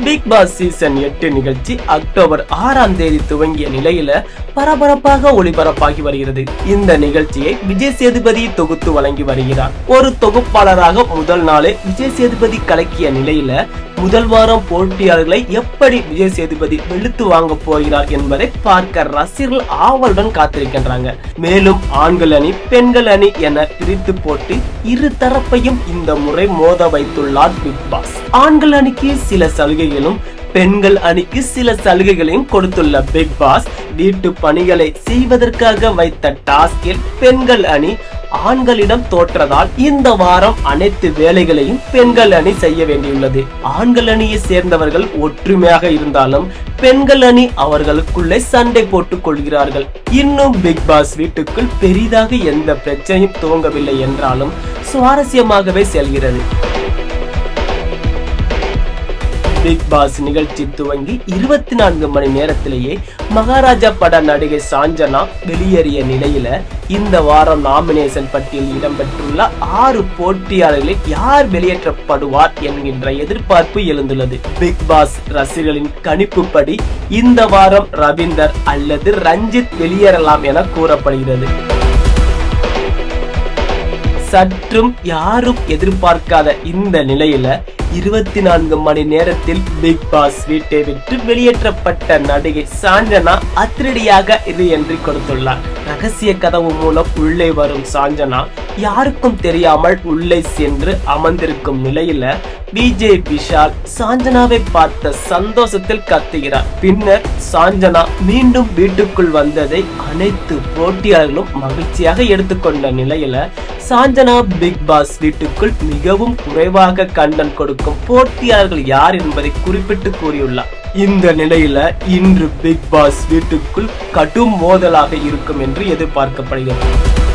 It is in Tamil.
பிக் பாஸ் சீசன் எட்டு நிகழ்ச்சி அக்டோபர் ஆறாம் தேதி துவங்கிய நிலையில பரபரப்பாக ஒளிபரப்பாகி வருகிறது இந்த நிகழ்ச்சியை விஜய் சேதுபதி தொகுத்து வழங்கி வருகிறார் ஒரு தொகுப்பாளராக முதல் நாளே விஜய் சேதுபதி கலக்கிய நிலையில முதல் வாரம் போட்டியாளர்களை எப்படி விஜய் சேதுபதி வெளுத்து வாங்க போகிறார் என்பதை பார்க்க ரசிகர்கள் ஆவலுடன் காத்திருக்கின்றாங்க மேலும் ஆண்கள் அணி பெண்கள் அணி என பிரித்து போட்டு இரு தரப்பையும் இந்த முறை மோத வைத்துள்ளார் பிக் பாஸ் ஆண்கள் அணிக்கு சில சலுகைகளும் பெண்கள் அணிக்கு சில சலுகைகளையும் கொடுத்துள்ள பிக் பாஸ் வீட்டு பணிகளை செய்வதற்காக வைத்த டாஸ்கில் பெண்கள் அணி ஆண்களிடம் தோற்றதால் இந்த வாரம் அனைத்து வேலைகளையும் பெண்கள் அணி செய்ய வேண்டியுள்ளது ஆண்கள் அணியை சேர்ந்தவர்கள் ஒற்றுமையாக இருந்தாலும் பெண்கள் அணி அவர்களுக்குள்ளே சண்டை போட்டுக் கொள்கிறார்கள் இன்னும் பிக் பாஸ் வீட்டுக்குள் பெரிதாக எந்த பிரச்சனையும் துவங்கவில்லை என்றாலும் சுவாரஸ்யமாகவே செல்கிறது பிக் பாஸ் நிகழ்ச்சி துவங்கி இருபத்தி நான்கு மணி நேரத்திலேயே மகாராஜா பட நடிகை சாஞ்சனா வெளியேறிய நிலையில இந்த வாரம் நாமினேஷன் பட்டியலில் இடம்பெற்றுள்ள ஆறு போட்டியாளர்களில் யார் வெளியேற்றப்படுவார் என்கின்ற எதிர்பார்ப்பு எழுந்துள்ளது பிக் பாஸ் ரசிகர்களின் கணிப்புப்படி இந்த வாரம் ரவீந்தர் அல்லது ரஞ்சித் வெளியேறலாம் என கூறப்படுகிறது சற்றும் யாரும் எதிர்பார்க்காத இந்த நிலையில இருபத்தி நான்கு மணி நேரத்தில் பிக் பாஸ் வீட்டை விட்டு வெளியேற்றப்பட்ட நடிகை சாஞ்சனா அதிரடியாக இது என்று கொடுத்துள்ளார் ரகசிய கதவு மூலம் உள்ளே வரும் சாஞ்சனா யாருக்கும் தெரியாமல் உள்ளே சென்று அமர்ந்திருக்கும் நிலையில விஜே விஷால் சாஞ்சனாவை பார்த்த சந்தோஷத்தில் கத்துகிறார் பின்னர் சாஞ்சனா மீண்டும் வீட்டுக்குள் வந்ததை அனைத்து போட்டியாளர்களும் மகிழ்ச்சியாக எடுத்துக்கொண்ட நிலையில சாஞ்சனா பிக் பாஸ் வீட்டுக்குள் மிகவும் குறைவாக கண்டன் கொடுக்கும் போட்டியாளர்கள் யார் என்பதை குறிப்பிட்டு கூறியுள்ளார் இந்த நிலையில இன்று பிக் பாஸ் வீட்டுக்குள் கடும் மோதலாக இருக்கும் என்று எதிர்பார்க்கப்படுகிறது